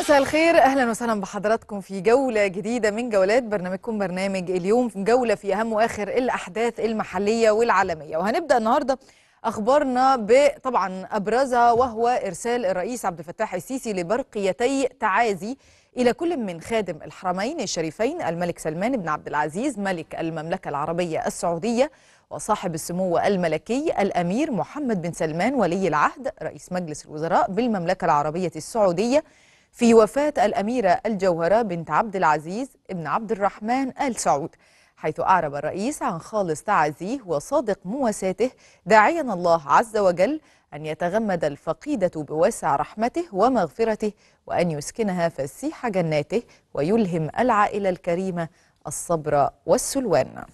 مساء الخير اهلا وسهلا بحضراتكم في جوله جديده من جولات برنامجكم برنامج اليوم جوله في اهم واخر الاحداث المحليه والعالميه وهنبدا النهارده اخبارنا بطبعا ابرزها وهو ارسال الرئيس عبد الفتاح السيسي لبرقيتي تعازي الى كل من خادم الحرمين الشريفين الملك سلمان بن عبد العزيز ملك المملكه العربيه السعوديه وصاحب السمو الملكي الامير محمد بن سلمان ولي العهد رئيس مجلس الوزراء بالمملكه العربيه السعوديه في وفاة الأميرة الجوهرة بنت عبد العزيز ابن عبد الرحمن آل سعود حيث أعرب الرئيس عن خالص تعازيه وصادق مواساته داعيا الله عز وجل أن يتغمد الفقيدة بواسع رحمته ومغفرته وأن يسكنها فسيح جناته ويلهم العائلة الكريمة الصبر والسلوان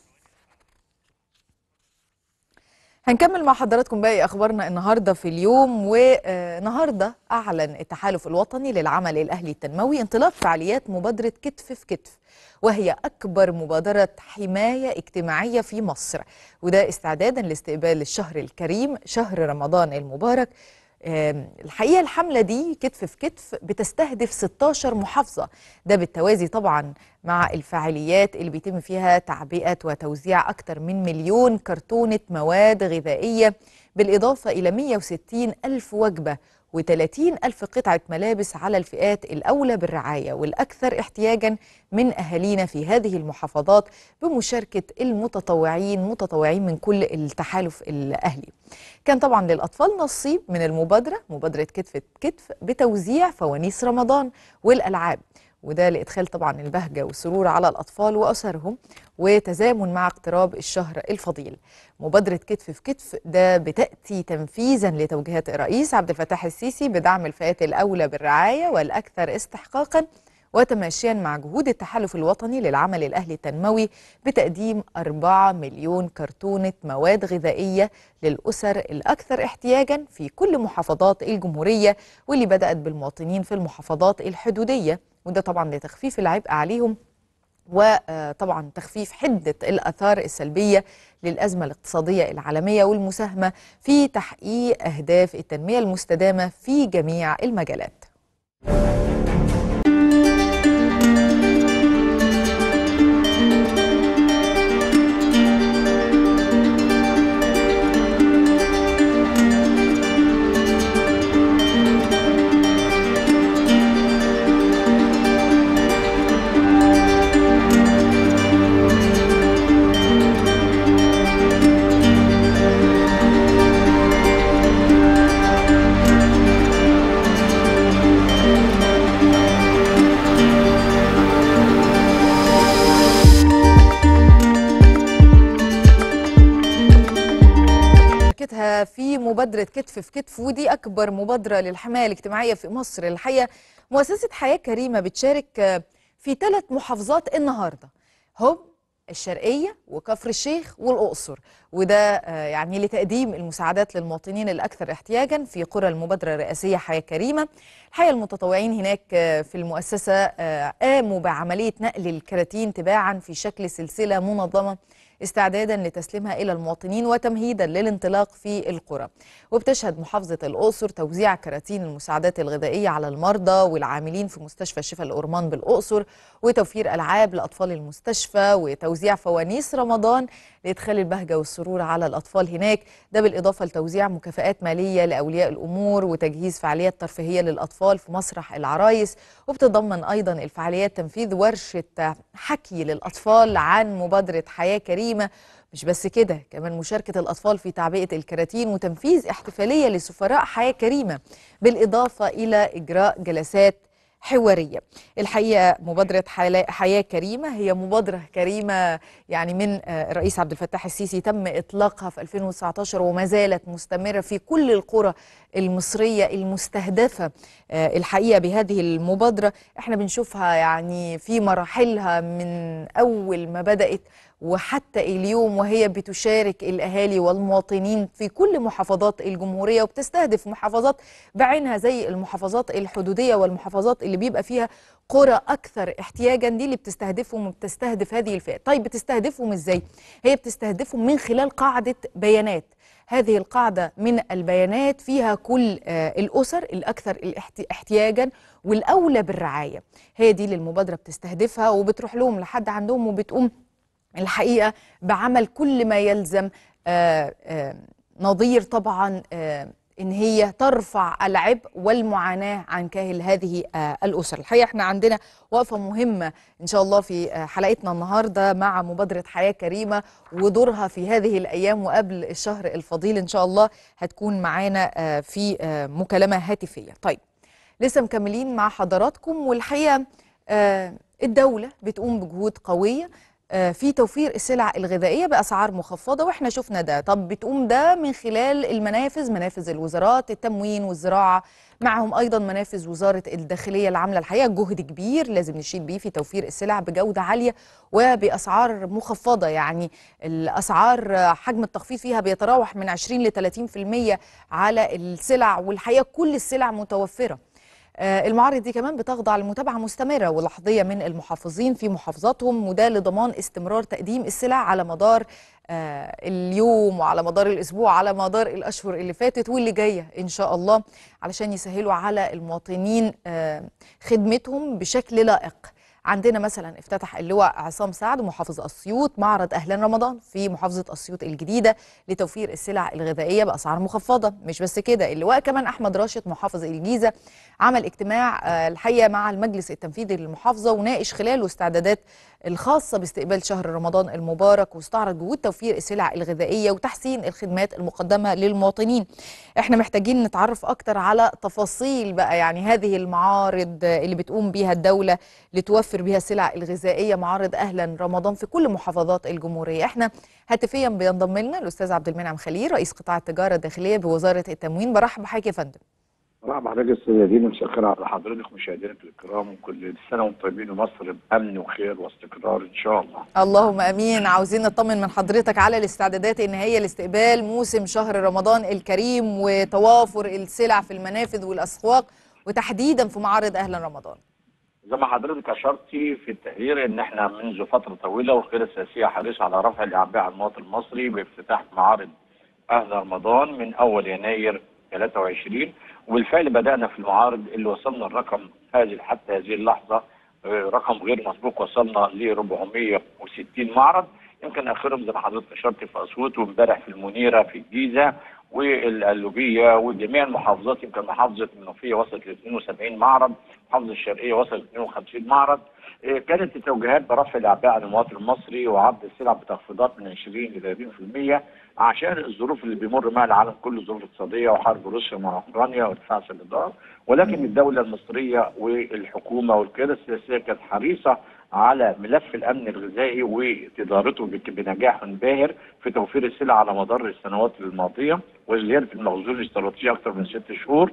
هنكمل مع حضراتكم باقي اخبارنا النهارده في اليوم والنهارده اعلن التحالف الوطني للعمل الاهلي التنموي انطلاق فعاليات مبادره كتف في كتف وهي اكبر مبادره حمايه اجتماعيه في مصر وده استعدادا لاستقبال الشهر الكريم شهر رمضان المبارك الحقيقه الحمله دي كتف في كتف بتستهدف 16 محافظه ده بالتوازي طبعا مع الفعاليات اللي بيتم فيها تعبئه وتوزيع اكثر من مليون كرتونه مواد غذائيه بالاضافه الى 160 الف وجبه و30 ألف قطعة ملابس على الفئات الأولى بالرعاية والأكثر احتياجا من أهالينا في هذه المحافظات بمشاركة المتطوعين متطوعين من كل التحالف الأهلي كان طبعا للأطفال نصيب من المبادرة مبادرة كتف كتف بتوزيع فوانيس رمضان والألعاب وده لإدخال طبعا البهجة والسرور على الأطفال وأسرهم وتزامن مع اقتراب الشهر الفضيل مبادرة كتف في كتف ده بتأتي تنفيذا لتوجيهات الرئيس عبد الفتاح السيسي بدعم الفئات الأولى بالرعاية والأكثر استحقاقا وتماشيا مع جهود التحالف الوطني للعمل الأهلي التنموي بتقديم 4 مليون كرتونة مواد غذائية للأسر الأكثر احتياجا في كل محافظات الجمهورية واللي بدأت بالمواطنين في المحافظات الحدودية وده طبعا لتخفيف العبء عليهم وطبعا تخفيف حدة الأثار السلبية للأزمة الاقتصادية العالمية والمساهمة في تحقيق أهداف التنمية المستدامة في جميع المجالات في مبادرة كتف في كتف ودي أكبر مبادرة للحماية الاجتماعية في مصر الحقيقة مؤسسة حياة كريمة بتشارك في ثلاث محافظات النهاردة هم الشرقية وكفر الشيخ والأقصر وده يعني لتقديم المساعدات للمواطنين الأكثر احتياجا في قرى المبادرة الرئاسية حياة كريمة الحقيقة المتطوعين هناك في المؤسسة قاموا بعملية نقل الكراتين تباعا في شكل سلسلة منظمة استعدادا لتسليمها الى المواطنين وتمهيدا للانطلاق في القرى وبتشهد محافظه الاقصر توزيع كراتين المساعدات الغذائيه على المرضى والعاملين في مستشفى شفا الأورمان بالاقصر وتوفير العاب لاطفال المستشفى وتوزيع فوانيس رمضان لادخال البهجه والسرور على الاطفال هناك ده بالاضافه لتوزيع مكافآت ماليه لاولياء الامور وتجهيز فعاليات ترفيهيه للاطفال في مسرح العرايس وبتتضمن ايضا الفعاليات تنفيذ ورشه حكي للاطفال عن مبادره حياه كريمه مش بس كده كمان مشاركة الأطفال في تعبئة الكراتين وتنفيذ احتفالية لسفراء حياة كريمة بالإضافة إلى إجراء جلسات حوارية الحقيقة مبادرة حياة كريمة هي مبادرة كريمة يعني من الرئيس عبد الفتاح السيسي تم إطلاقها في 2019 وما زالت مستمرة في كل القرى المصرية المستهدفة الحقيقة بهذه المبادرة احنا بنشوفها يعني في مراحلها من أول ما بدأت وحتى اليوم وهي بتشارك الاهالي والمواطنين في كل محافظات الجمهوريه وبتستهدف محافظات بعينها زي المحافظات الحدوديه والمحافظات اللي بيبقى فيها قرى اكثر احتياجا دي اللي بتستهدفهم وبتستهدف هذه الفئات طيب بتستهدفهم ازاي هي بتستهدفهم من خلال قاعده بيانات هذه القاعده من البيانات فيها كل آه، الاسر الاكثر الاحت- احتياجا والاولى بالرعايه هي دي اللي المبادره بتستهدفها وبتروح لهم لحد عندهم وبتقوم الحقيقه بعمل كل ما يلزم آه، آه، نظير طبعا آه، ان هي ترفع العبء والمعاناه عن كاهل هذه آه، الاسر الحقيقه احنا عندنا وقفه مهمه ان شاء الله في آه، حلقتنا النهارده مع مبادره حياه كريمه ودورها في هذه الايام وقبل الشهر الفضيل ان شاء الله هتكون معانا آه، في آه، مكالمه هاتفيه طيب لسه مكملين مع حضراتكم والحقيقه آه، الدوله بتقوم بجهود قويه آه، في توفير السلع الغذائيه باسعار مخفضه واحنا شفنا ده طب بتقوم ده من خلال المنافذ منافذ الوزارات التموين والزراعه معهم ايضا منافذ وزاره الداخليه اللي عامله الحقيقه جهد كبير لازم نشيد بيه في توفير السلع بجوده عاليه وباسعار مخفضه يعني الاسعار آه، حجم التخفيض فيها بيتراوح من 20 ل 30% على السلع والحقيقه كل السلع متوفره آه، المعارض دي كمان بتخضع لمتابعة مستمرة ولحظية من المحافظين في محافظاتهم وده لضمان استمرار تقديم السلع على مدار آه، اليوم وعلى مدار الأسبوع على مدار الأشهر اللي فاتت واللي جاية إن شاء الله علشان يسهلوا على المواطنين آه، خدمتهم بشكل لائق عندنا مثلا افتتح اللواء عصام سعد محافظ اسيوط معرض اهلا رمضان في محافظه اسيوط الجديده لتوفير السلع الغذائيه باسعار مخفضه مش بس كده اللواء كمان احمد راشد محافظ الجيزه عمل اجتماع آه، الحقيقه مع المجلس التنفيذي للمحافظه وناقش خلاله استعدادات الخاصه باستقبال شهر رمضان المبارك واستعرض جهود توفير السلع الغذائيه وتحسين الخدمات المقدمه للمواطنين احنا محتاجين نتعرف اكتر على تفاصيل بقى يعني هذه المعارض آه، اللي بتقوم بيها الدوله لتوفر بيها السلع الغذائيه معارض اهلا رمضان في كل محافظات الجمهوريه احنا هاتفيا بينضم لنا الاستاذ عبد المنعم خليل رئيس قطاع التجاره الداخليه بوزاره التموين برحب بحضرتك يا فندم مرحبا بحضرتك استاذ دينا مساء على حضرتك مشاهدينك الكرام وكل سنه وانتم طيبين ومصر بامن وخير واستقرار ان شاء الله. اللهم امين عاوزين نطمن من حضرتك على الاستعدادات النهائيه لاستقبال موسم شهر رمضان الكريم وتوافر السلع في المنافذ والاسواق وتحديدا في معارض اهلا رمضان زي ما حضرتك اشرتي في التقرير ان احنا منذ فتره طويله والقياده السياسيه حريصه على رفع الاعباء عن المواطن المصري بافتتاح معارض اهل رمضان من اول يناير 23 وبالفعل بدانا في المعارض اللي وصلنا الرقم هذه حتى هذه اللحظه آه، رقم غير مسبوق وصلنا ل 460 معرض يمكن اخرهم زي ما حضرتك اشرت في اسيوط وامبارح في المنيره في الجيزه والقلوبيه وجميع المحافظات يمكن محافظه المنوفيه وصلت ل 72 معرض، محافظه الشرقيه وصلت ل 52 معرض. إيه، كانت التوجيهات برفع الاعباء عن المواطن المصري وعرض السلع بتخفيضات من 20 ل 30% عشان الظروف اللي بيمر معها العالم كله الظروف الاقتصاديه وحرب روسيا مع اوكرانيا وارتفاع سعر الدولار ولكن الدوله المصريه والحكومه والقياده السياسيه كانت حريصه على ملف الامن الغذائي وادارته بك- بنجاح باهر في توفير السلع على مدار السنوات الماضيه وزياده المخزون الاستراتيجي اكثر من ست شهور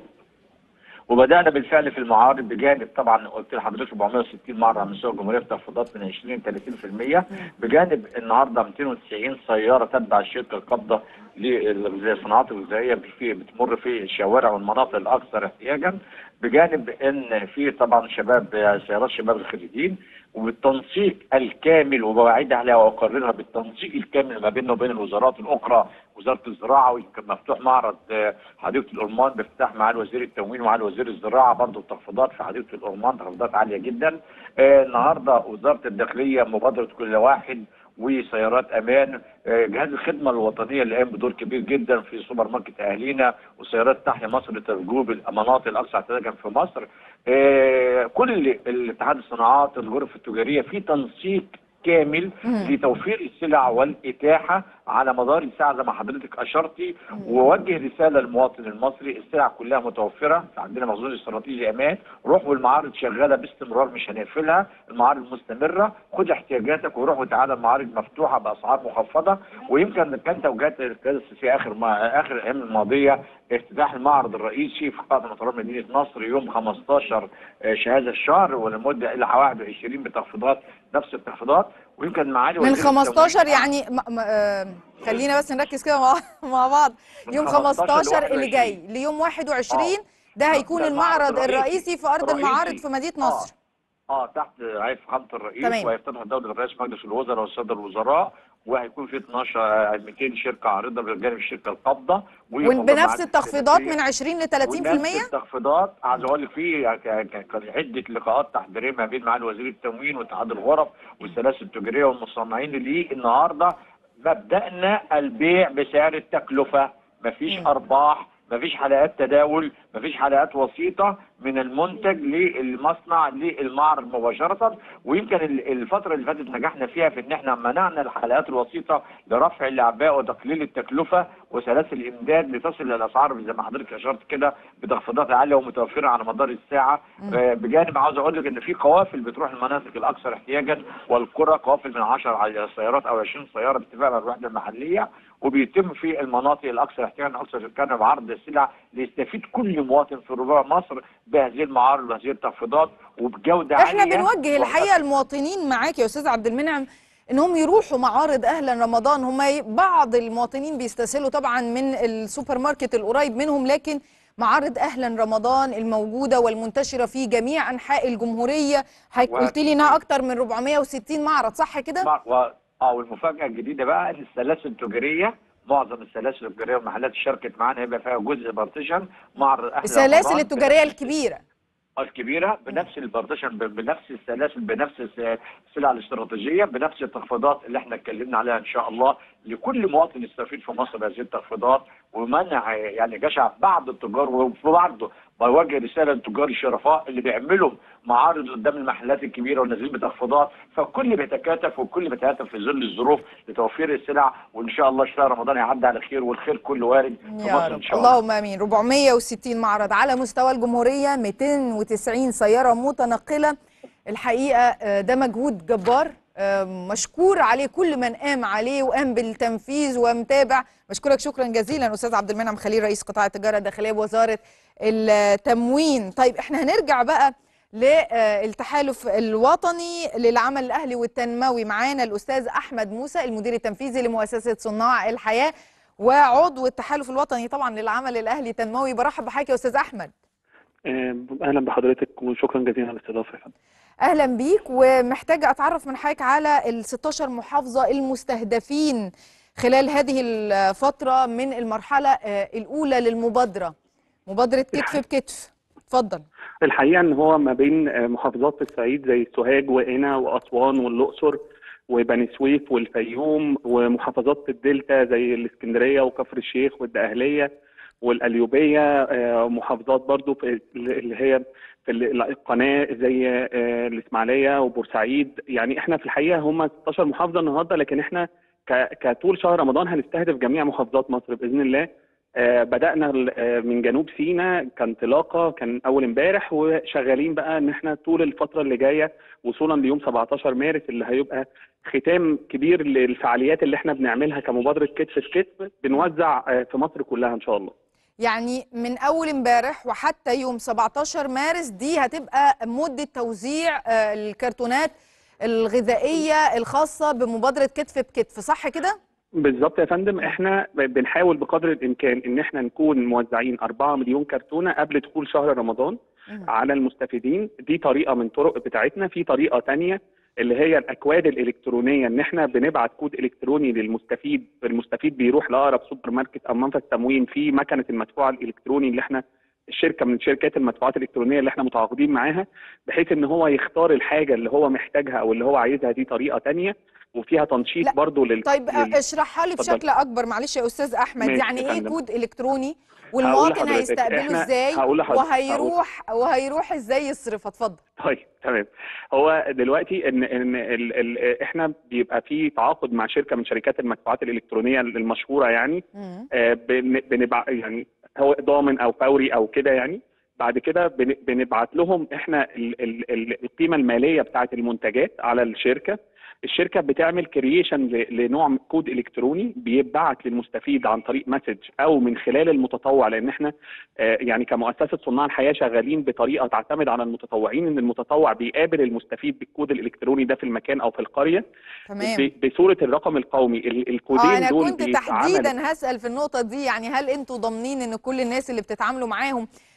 وبدانا بالفعل في المعارض بجانب طبعا قلت لحضرتك 460 معرض على مستوى الجمهوريه بتخفيضات من 20 ل 30% بجانب النهارده 290 سياره تتبع الشركه القابضه للصناعات الغذائيه في بتمر في الشوارع والمناطق الاكثر احتياجا بجانب ان في طبعا شباب سيارات شباب الخريجين وبالتنسيق الكامل وبوعد عليها واقررها بالتنسيق الكامل ما بيننا وبين الوزارات الاخرى وزاره الزراعه ويمكن مفتوح معرض آه، حديقه الأرمان بافتتاح معالي وزير التموين ومعالي وزير الزراعه برضه تخفيضات في حديقه الأرمان تخفيضات عاليه جدا آه، النهارده وزاره الداخليه مبادره كل واحد وسيارات امان آه، جهاز الخدمه الوطنيه اللي قام بدور كبير جدا في سوبر ماركت اهالينا وسيارات تحيا مصر لتجوب المناطق الاكثر احتياجا في مصر آه، كل الاتحاد الصناعات الغرف التجاريه في تنسيق كامل مم. لتوفير السلع والاتاحه على مدار الساعه زي ما حضرتك اشرتي ووجه رساله للمواطن المصري السلع كلها متوفره عندنا مخزون استراتيجي امان روح والمعارض شغاله باستمرار مش هنقفلها المعارض مستمره خد احتياجاتك وروح وتعالى المعارض مفتوحه باسعار مخفضه ويمكن كان توجيهات القياده السياسيه اخر ما اخر الايام الماضيه افتتاح المعرض الرئيسي في قاعه مطارات مدينه نصر يوم 15 هذا الشهر ولمده الى 21 بتخفيضات نفس التخفيضات ويمكن معالي من وزير 15 التموين- يعني م- م- آه، خلينا بس نركز كده مع, مع بعض من يوم 15 15 اللي 21. جاي ليوم 21 آه. ده هيكون ده المعرض المعرض الرئيسي. الرئيسي في ارض الرئيسي. المعارض في مدينه آه. نصر اه تحت رعايه فخامه الرئيس تمام. وهيفتتح دوله الرئيس مجلس الوزراء والساده الوزراء وهيكون في 12 آه، 200 شركه عارضه بجانب الشركه القابضه وبنفس التخفيضات من 20 ل 30% ونفس التخفيضات عايز اقول لك في ك- ك- كان عده لقاءات تحضيريه ما بين معالي وزير التموين واتحاد الغرف والسلاسل التجاريه والمصنعين ليه النهارده مبدأنا البيع بسعر التكلفه مفيش مم. ارباح مفيش حلقات تداول مفيش حلقات وسيطه من المنتج للمصنع للمعرض مباشره ويمكن ال- الفتره اللي فاتت نجحنا فيها في ان احنا منعنا الحلقات الوسيطه لرفع الاعباء وتقليل التكلفه وسلاسل الامداد لتصل للاسعار زي ما حضرتك اشرت كده بتخفيضات عاليه ومتوفره على مدار الساعه آه، بجانب عاوز اقول لك ان في قوافل بتروح المناطق الاكثر احتياجا والقرى قوافل من 10 سيارات او 20 سياره باتفاق مع الوحده المحليه وبيتم في المناطق الاكثر احتياجا اكثر سكانا بعرض السلع ليستفيد كل مواطن في ربوع مصر بهذه المعارض وهذه التخفيضات وبجوده احنا عاليه بنوجه الحقيقه المواطنين معاك يا استاذ عبد المنعم انهم يروحوا معارض اهلا رمضان هم ي- بعض المواطنين بيستسهلوا طبعا من السوبر ماركت القريب منهم لكن معارض اهلا رمضان الموجوده والمنتشره في جميع انحاء الجمهوريه حضرتك و- قلت لي انها اكتر من 460 معرض صح كده مع- و... اه والمفاجاه الجديده بقى ان السلاسل التجاريه معظم السلاسل التجاريه والمحلات اللي شاركت معانا هيبقى فيها جزء بارتيشن معرض اهلا السلاسل رمضان التجاريه بنفس- الكبيره الكبيره بنفس البارتيشن ب- بنفس السلاسل بنفس الس- السلع الاستراتيجيه بنفس التخفيضات اللي احنا اتكلمنا عليها ان شاء الله لكل مواطن يستفيد في مصر هذه التخفيضات ومنع يعني جشع بعض التجار وبرضه بوجه رساله للتجار الشرفاء اللي بيعملوا معارض قدام المحلات الكبيره ونازلين بتخفيضات فالكل بيتكاتف والكل بيتهاتف في ظل الظروف لتوفير السلع وان شاء الله شهر رمضان يعدي على خير والخير كله وارد في يا مصر رب ان شاء الله اللهم امين 460 معرض على مستوى الجمهوريه 290 سياره متنقله الحقيقه آه، ده مجهود جبار آه، مشكور عليه كل من قام عليه وقام بالتنفيذ ومتابع بشكرك شكرا جزيلا استاذ عبد المنعم خليل رئيس قطاع التجاره الداخليه بوزاره التموين طيب احنا هنرجع بقى للتحالف الوطني للعمل الاهلي والتنموي معانا الاستاذ احمد موسى المدير التنفيذي لمؤسسه صناع الحياه وعضو التحالف الوطني طبعا للعمل الاهلي التنموي برحب بحضرتك يا استاذ احمد آه، اهلا بحضرتك وشكرا جزيلا على الاستضافه يا فندم اهلا بيك ومحتاجه اتعرف من حضرتك على ال 16 محافظه المستهدفين خلال هذه الفتره من المرحله آه، الاولى للمبادره مبادره كتف بكتف اتفضل الحقيقه ان هو ما بين آه، محافظات في الصعيد زي سوهاج وقنا واسوان والاقصر وبني سويف والفيوم ومحافظات الدلتا زي الاسكندريه وكفر الشيخ والدقهليه والقليوبيه آه، محافظات برضو في اللي هي في ال- القناه زي آه، الاسماعيليه وبورسعيد يعني احنا في الحقيقه هم 16 محافظه النهارده لكن احنا ك- كطول شهر رمضان هنستهدف جميع محافظات مصر باذن الله آه، بدأنا ال- آه، من جنوب سيناء كانطلاقة كان أول امبارح وشغالين بقى إن إحنا طول الفترة اللي جاية وصولا ليوم 17 مارس اللي هيبقى ختام كبير للفعاليات اللي إحنا بنعملها كمبادرة كتف في كتف بنوزع آه، في مصر كلها إن شاء الله. يعني من اول امبارح وحتى يوم 17 مارس دي هتبقى مده توزيع آه، الكرتونات الغذائيه الخاصه بمبادره كتف بكتف صح كده بالظبط يا فندم احنا ب- بنحاول بقدر الامكان ان احنا نكون موزعين 4 مليون كرتونه قبل دخول شهر رمضان مم. على المستفيدين دي طريقه من طرق بتاعتنا في طريقه تانية اللي هي الاكواد الالكترونيه ان احنا بنبعت كود الكتروني للمستفيد المستفيد بيروح لاقرب سوبر ماركت او منفذ تموين في مكنه المدفوع الالكتروني اللي احنا الشركه من شركات المدفوعات الالكترونيه اللي احنا متعاقدين معاها بحيث ان هو يختار الحاجه اللي هو محتاجها او اللي هو عايزها دي طريقه تانية وفيها تنشيط لا، برضو لل طيب لل- اشرحها لي اتفضل. بشكل اكبر معلش يا استاذ احمد ماشي يعني يا ايه فندم. كود الكتروني هقول والمواطن لحضرتك. هيستقبله إحنا- ازاي هقول لحضرتك. وهيروح وهيروح ازاي يصرف اتفضل طيب تمام هو دلوقتي ان ان ال ال احنا بيبقى في تعاقد مع شركه من شركات المدفوعات الالكترونيه المشهوره يعني مم. آه، بن- بنبع يعني هو ضامن او فوري او كده يعني بعد كده بن- بنبعت لهم احنا ال ال ال القيمه الماليه بتاعه المنتجات على الشركه الشركه بتعمل كرييشن لنوع كود الكتروني بيتبعت للمستفيد عن طريق مسج او من خلال المتطوع لان احنا آه، يعني كمؤسسه صناع الحياه شغالين بطريقه تعتمد على المتطوعين ان المتطوع بيقابل المستفيد بالكود الالكتروني ده في المكان او في القريه تمام ب- بصوره الرقم القومي ال- الكودين اه انا دول كنت بيتعملوا- تحديدا هسال في النقطه دي يعني هل انتوا ضامنين ان كل الناس اللي بتتعاملوا معاهم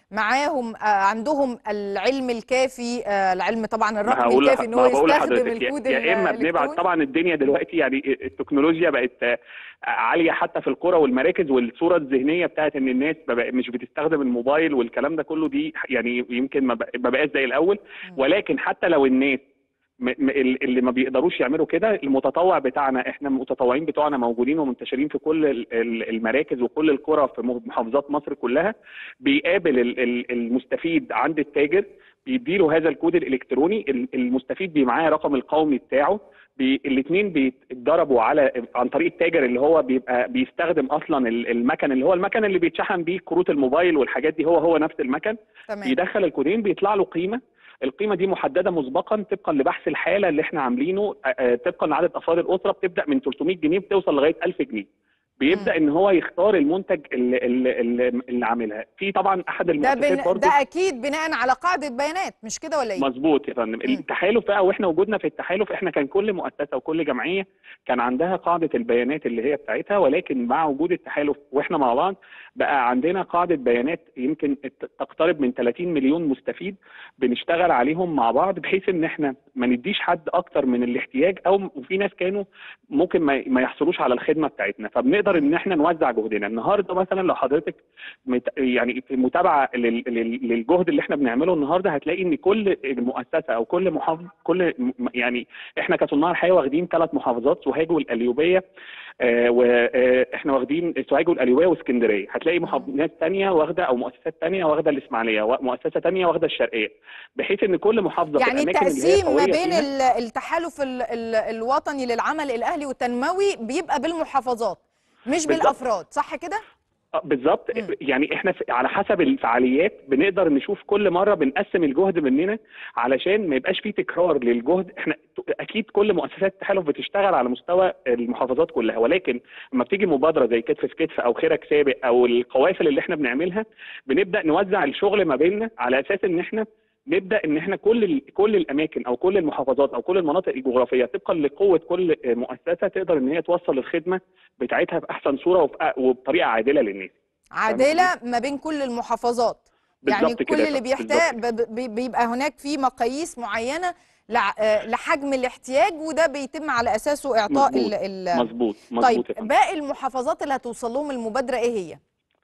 معاهم آه، عندهم العلم الكافي آه، العلم طبعا ما الرقمي هقول الكافي لح- ان ما هو بقول يستخدم لحضرتك يا- الكود يا اما بنبعت الإلكتروني. طبعا الدنيا دلوقتي يعني التكنولوجيا بقت آه، عاليه حتى في القرى والمراكز والصوره الذهنيه بتاعت ان الناس ما بق- مش بتستخدم الموبايل والكلام ده كله دي يعني يمكن ما بق- ما بقاش زي الاول ولكن حتى لو الناس م- م- اللي ما بيقدروش يعملوا كده المتطوع بتاعنا احنا المتطوعين بتوعنا موجودين ومنتشرين في كل ال- ال- المراكز وكل القرى في محافظات مصر كلها بيقابل ال- ال- المستفيد عند التاجر بيديله هذا الكود الالكتروني ال- المستفيد بي معاه رقم القومي بتاعه الاثنين بيتضربوا على عن طريق التاجر اللي هو بيبقى بيستخدم اصلا ال- المكن اللي هو المكن اللي بيتشحن بيه كروت الموبايل والحاجات دي هو هو نفس المكن تمام بيدخل الكودين بيطلع له قيمه القيمه دي محدده مسبقا طبقا لبحث الحاله اللي احنا عاملينه آه، آه، طبقا لعدد افراد الاسره بتبدا من 300 جنيه بتوصل لغايه 1000 جنيه بيبدا ان هو يختار المنتج اللي, اللي, اللي, اللي عاملها في طبعا احد ده المؤسسات بن... برضه ده اكيد بناء على قاعده بيانات مش كده ولا ايه؟ مظبوط يا فندم التحالف بقى واحنا وجودنا في التحالف احنا كان كل مؤسسه وكل جمعيه كان عندها قاعده البيانات اللي هي بتاعتها ولكن مع وجود التحالف واحنا مع بعض بقى عندنا قاعده بيانات يمكن تقترب من 30 مليون مستفيد بنشتغل عليهم مع بعض بحيث ان احنا ما نديش حد اكتر من الاحتياج او وفي ناس كانوا ممكن ما ما يحصلوش على الخدمه بتاعتنا فبنقدر ان احنا نوزع جهدنا النهارده مثلا لو حضرتك مت- يعني في متابعه لل- لل- للجهد اللي احنا بنعمله النهارده هتلاقي ان كل مؤسسه او كل محافظ كل م- يعني احنا كصناع الحياه واخدين ثلاث محافظات سوهاج والقليوبيه آه، واحنا واخدين سوهاج والقليوبيه واسكندريه هتلاقي محافظات ثانيه واخده او مؤسسات ثانيه واخده الاسماعيليه ومؤسسه ثانيه واخده الشرقيه بحيث ان كل محافظه في يعني الأماكن اللي هي التقسيم ما قوية بين فيها- ال- التحالف ال- ال- الوطني للعمل الاهلي والتنموي بيبقى بالمحافظات مش بالظبط. بالافراد صح كده؟ آه، بالظبط مم. يعني احنا في- على حسب الفعاليات بنقدر نشوف كل مره بنقسم الجهد مننا علشان ما يبقاش فيه تكرار للجهد احنا ت- اكيد كل مؤسسات التحالف بتشتغل على مستوى المحافظات كلها ولكن لما بتيجي مبادره زي كتف في كتف او خيرك سابق او القوافل اللي احنا بنعملها بنبدا نوزع الشغل ما بيننا على اساس ان احنا نبدا ان احنا كل ال- كل الاماكن او كل المحافظات او كل المناطق الجغرافيه طبقا لقوه كل مؤسسه تقدر ان هي توصل الخدمه بتاعتها باحسن صوره وبأ- وبطريقه عادله للناس عادله ما بين كل المحافظات يعني بالظبط كل كده، اللي بيحتاج ب- ب- بيبقى هناك في مقاييس معينه لع- آه، لحجم الاحتياج وده بيتم على اساسه اعطاء مظبوط، ال ال مظبوط طيب مظبوط يا فندم. باقي المحافظات اللي هتوصل لهم المبادره ايه هي؟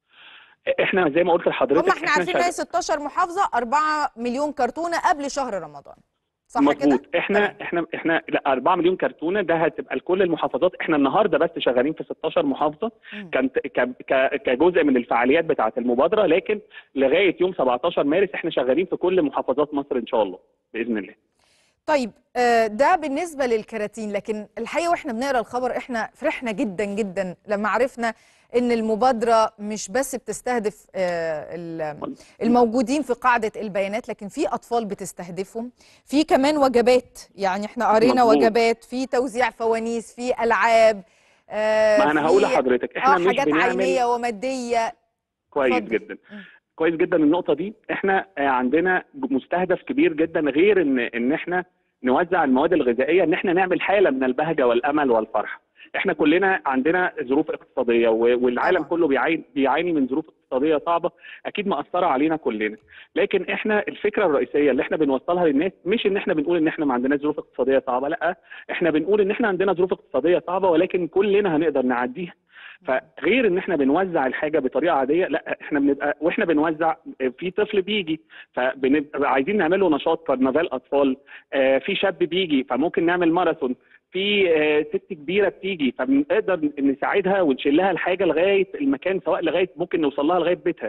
احنا زي ما قلت لحضرتك هم احنا عارفين ان هي شغ- 16 محافظه 4 مليون كرتونه قبل شهر رمضان صح كده؟ مظبوط احنا تمام. احنا احنا لا 4 مليون كرتونه ده هتبقى لكل المحافظات احنا النهارده بس شغالين في 16 محافظه مم. كانت ك- ك- كجزء من الفعاليات بتاعه المبادره لكن لغايه يوم 17 مارس احنا شغالين في كل محافظات مصر ان شاء الله باذن الله طيب آه، ده بالنسبة للكراتين لكن الحقيقة واحنا بنقرا الخبر احنا فرحنا جدا جدا لما عرفنا ان المبادرة مش بس بتستهدف آه، ال- الموجودين في قاعدة البيانات لكن في أطفال بتستهدفهم في كمان وجبات يعني احنا قرينا مظبوط. وجبات في توزيع فوانيس في ألعاب آه، ما انا في- هقول لحضرتك احنا اه مش حاجات بنعمل عينية ومادية كويس اتفضل. جدا مم. كويس جدا النقطه دي احنا آه، عندنا مستهدف كبير جدا غير ان ان احنا نوزع المواد الغذائيه ان احنا نعمل حاله من البهجه والامل والفرح احنا كلنا عندنا ظروف اقتصاديه و- والعالم طبعاً. كله بيعاني بيعاني من ظروف اقتصاديه صعبه اكيد مأثره علينا كلنا لكن احنا الفكره الرئيسيه اللي احنا بنوصلها للناس مش ان احنا بنقول ان احنا ما عندناش ظروف اقتصاديه صعبه لا احنا بنقول ان احنا عندنا ظروف اقتصاديه صعبه ولكن كلنا هنقدر نعديها فغير ان احنا بنوزع الحاجه بطريقه عاديه لا احنا بنبقى واحنا بنوزع في طفل بيجي فبنبقى عايزين نعمل له نشاط كرنفال اطفال آه، في شاب بيجي فممكن نعمل ماراثون في آه، ست كبيره بتيجي فبنقدر نساعدها ونشيل لها الحاجه لغايه المكان سواء لغايه ممكن نوصل لها لغايه بيتها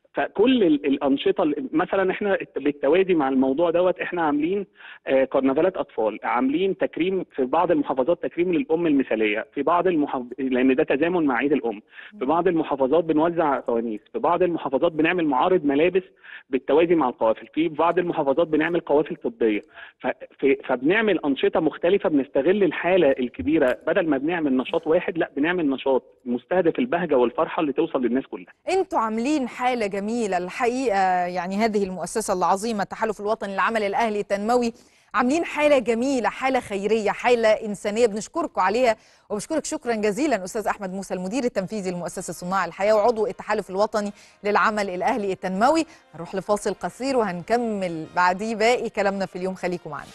فكل ال- الانشطه اللي- مثلا احنا بالتوازي مع الموضوع دوت احنا عاملين آه، كرنفالات اطفال عاملين تكريم في بعض المحافظات تكريم للام المثاليه في بعض المحافظ لان ده تزامن مع عيد الام في بعض المحافظات بنوزع فوانيس في بعض المحافظات بنعمل معارض ملابس بالتوازي مع القوافل في بعض المحافظات بنعمل قوافل طبيه ف- في- فبنعمل انشطه مختلفه بنستغل الحاله الكبيره بدل ما بنعمل نشاط واحد لا بنعمل نشاط مستهدف البهجه والفرحه اللي توصل للناس كلها انتوا عاملين حالة جميلة الحقيقة يعني هذه المؤسسة العظيمة التحالف الوطني للعمل الأهلي التنموي عاملين حاله جميله حاله خيريه حاله انسانيه بنشكركم عليها وبشكرك شكرا جزيلا استاذ احمد موسى المدير التنفيذي لمؤسسه صناع الحياه وعضو التحالف الوطني للعمل الاهلي التنموي هنروح لفاصل قصير وهنكمل بعديه باقي كلامنا في اليوم خليكم معنا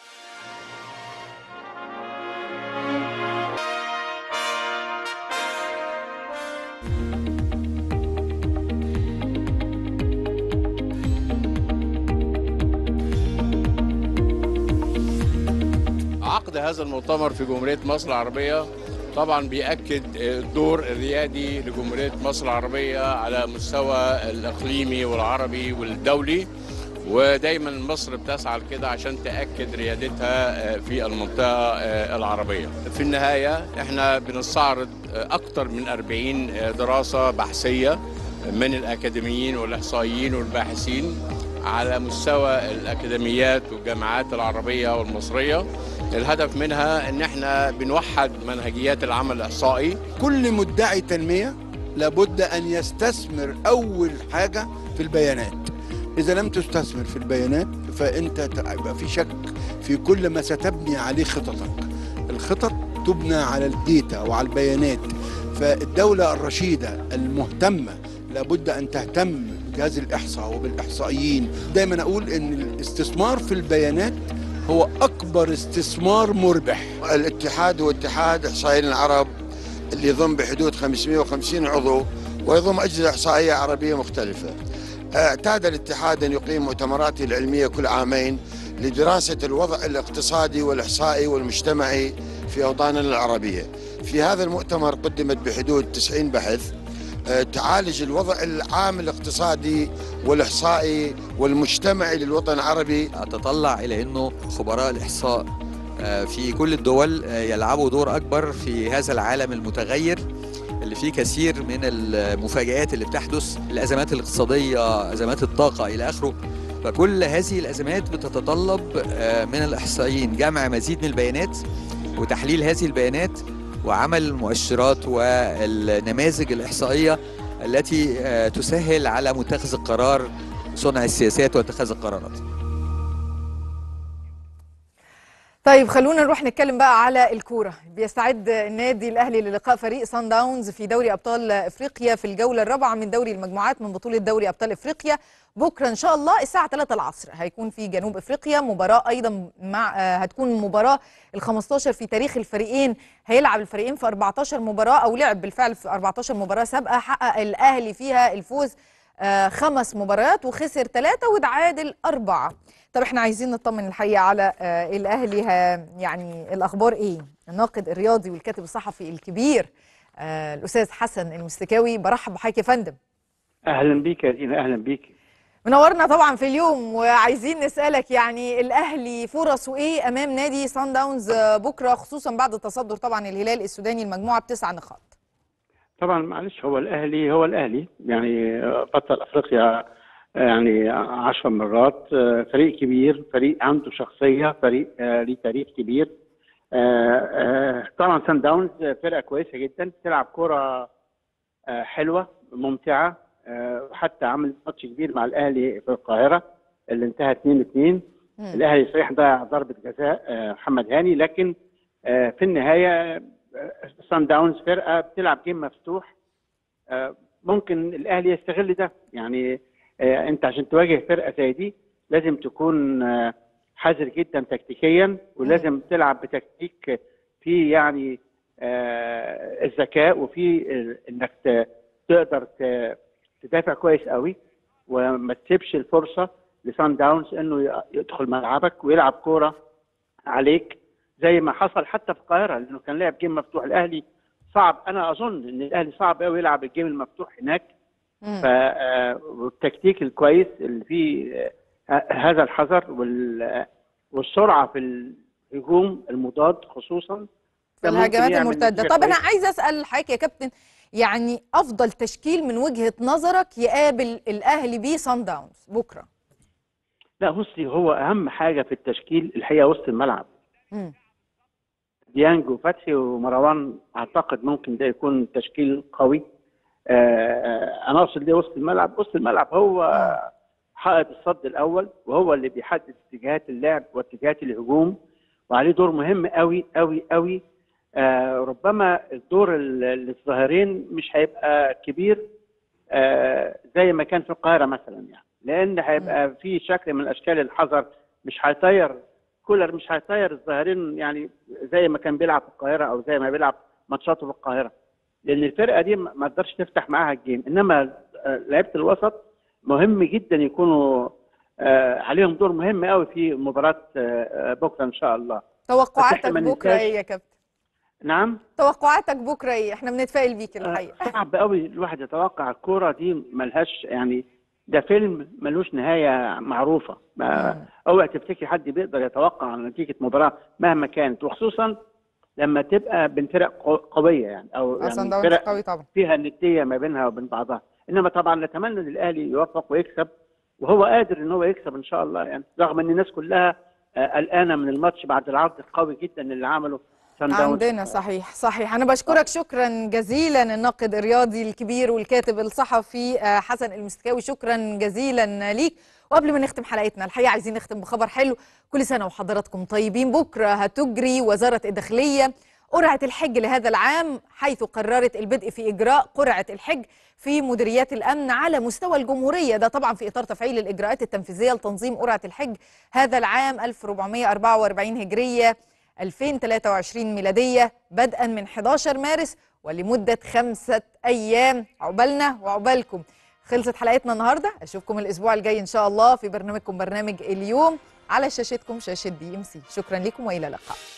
عقد هذا المؤتمر في جمهورية مصر العربية طبعا بيأكد الدور الريادي لجمهورية مصر العربية على مستوى الإقليمي والعربي والدولي ودايما مصر بتسعى لكده عشان تأكد ريادتها في المنطقة العربية في النهاية احنا بنستعرض أكثر من 40 دراسة بحثية من الأكاديميين والإحصائيين والباحثين على مستوى الأكاديميات والجامعات العربية والمصرية الهدف منها ان احنا بنوحد منهجيات العمل الاحصائي كل مدعي تنميه لابد ان يستثمر اول حاجه في البيانات اذا لم تستثمر في البيانات فانت يبقى في شك في كل ما ستبني عليه خططك الخطط تبنى على الديتا وعلى البيانات فالدوله الرشيده المهتمه لابد ان تهتم بجهاز الاحصاء وبالاحصائيين دايما اقول ان الاستثمار في البيانات هو أكبر استثمار مربح الاتحاد هو اتحاد إحصائيين العرب اللي يضم بحدود 550 عضو ويضم أجهزة إحصائية عربية مختلفة اعتاد الاتحاد أن يقيم مؤتمراته العلمية كل عامين لدراسة الوضع الاقتصادي والإحصائي والمجتمعي في أوطاننا العربية في هذا المؤتمر قدمت بحدود 90 بحث تعالج الوضع العام الاقتصادي والاحصائي والمجتمعي للوطن العربي اتطلع الى انه خبراء الاحصاء في كل الدول يلعبوا دور اكبر في هذا العالم المتغير اللي فيه كثير من المفاجآت اللي بتحدث الازمات الاقتصاديه ازمات الطاقه الى اخره فكل هذه الازمات بتتطلب من الاحصائيين جمع مزيد من البيانات وتحليل هذه البيانات وعمل المؤشرات والنماذج الإحصائية التي تسهل على متخذ القرار صنع السياسات واتخاذ القرارات طيب خلونا نروح نتكلم بقى على الكوره بيستعد النادي الاهلي للقاء فريق سان داونز في دوري ابطال افريقيا في الجوله الرابعه من دوري المجموعات من بطوله دوري ابطال افريقيا بكره ان شاء الله الساعه 3 العصر هيكون في جنوب افريقيا مباراه ايضا مع هتكون المباراه ال 15 في تاريخ الفريقين هيلعب الفريقين في 14 مباراه او لعب بالفعل في 14 مباراه سابقه حقق الاهلي فيها الفوز خمس مباريات وخسر ثلاثه وتعادل اربعه طب احنا عايزين نطمن الحقيقه على الاهلي يعني الاخبار ايه الناقد الرياضي والكاتب الصحفي الكبير الاستاذ حسن المستكاوي برحب بحضرتك يا فندم اهلا بيك يا دينا اهلا بيك منورنا طبعا في اليوم وعايزين نسالك يعني الاهلي فرصه ايه امام نادي سان داونز بكره خصوصا بعد التصدر طبعا الهلال السوداني المجموعه بتسع نقاط طبعا معلش هو الاهلي هو الاهلي يعني بطل افريقيا يعني عشر مرات فريق كبير فريق عنده شخصيه فريق ليه تاريخ كبير طبعا سان داونز فرقه كويسه جدا بتلعب كره حلوه ممتعه حتى عمل ماتش كبير مع الاهلي في القاهره اللي انتهى 2 2 الاهلي صحيح ضيع ضربه جزاء محمد هاني لكن في النهايه سان داونز فرقه بتلعب جيم مفتوح ممكن الاهلي يستغل ده يعني انت عشان تواجه فرقه زي دي لازم تكون حذر جدا تكتيكيا ولازم تلعب بتكتيك فيه يعني الذكاء وفي انك تقدر تدافع كويس قوي وما تسيبش الفرصه لسان داونز انه يدخل ملعبك ويلعب كوره عليك زي ما حصل حتى في القاهره لانه كان لعب جيم مفتوح الاهلي صعب انا اظن ان الاهلي صعب قوي يلعب الجيم المفتوح هناك ف والتكتيك الكويس اللي فيه هذا الحذر والسرعه في الهجوم المضاد خصوصا في الهجمات المرتده طب انا عايز اسال حضرتك يا كابتن يعني افضل تشكيل من وجهه نظرك يقابل الاهلي بيه سان داونز بكره لا بصي هو اهم حاجه في التشكيل الحقيقه وسط الملعب مم. ديانج وفتحي ومروان اعتقد ممكن ده يكون تشكيل قوي آه انا اقصد ليه وسط الملعب وسط الملعب هو حائط الصد الاول وهو اللي بيحدد اتجاهات اللعب واتجاهات الهجوم وعليه دور مهم قوي قوي قوي آه ربما الدور ال- للظاهرين مش هيبقى كبير آه زي ما كان في القاهره مثلا يعني لان هيبقى في شكل من اشكال الحذر مش هيطير كولر مش هيطير الظاهرين يعني زي ما كان بيلعب في القاهره او زي ما بيلعب ماتشاته في القاهره لان الفرقه دي ما ما تقدرش تفتح معاها الجيم انما آه، لعيبه الوسط مهم جدا يكونوا آه، عليهم دور مهم قوي في مباراه آه، آه، بكره ان شاء الله توقعاتك إحنا ما بكره ننساش- ايه يا كابتن نعم توقعاتك بكره ايه احنا بنتفائل بيك الحقيقه صعب قوي الواحد يتوقع الكوره دي ملهاش يعني ده فيلم ملوش نهايه معروفه ما اوعى تفتكري حد بيقدر يتوقع نتيجه مباراه مهما كانت وخصوصا لما تبقى بين فرق قو- قويه يعني او آه، صن يعني داونز فرق قوي طبعا فيها نديه ما بينها وبين بعضها انما طبعا نتمنى ان الاهلي يوفق ويكسب وهو قادر ان هو يكسب ان شاء الله يعني رغم ان الناس كلها آه، قلقانه من الماتش بعد العرض القوي جدا اللي عمله صن داونز عندنا صحيح صحيح انا بشكرك شكرا جزيلا الناقد الرياضي الكبير والكاتب الصحفي آه، حسن المستكاوي شكرا جزيلا ليك وقبل ما نختم حلقتنا الحقيقه عايزين نختم بخبر حلو كل سنه وحضراتكم طيبين بكره هتجري وزاره الداخليه قرعه الحج لهذا العام حيث قررت البدء في اجراء قرعه الحج في مديريات الامن على مستوى الجمهوريه ده طبعا في اطار تفعيل الاجراءات التنفيذيه لتنظيم قرعه الحج هذا العام 1444 هجريه 2023 ميلادية بدءا من 11 مارس ولمدة خمسة أيام عقبالنا وعقبالكم خلصت حلقتنا النهاردة أشوفكم الأسبوع الجاي إن شاء الله في برنامجكم برنامج اليوم على شاشتكم شاشة دي ام سي شكرا لكم وإلى اللقاء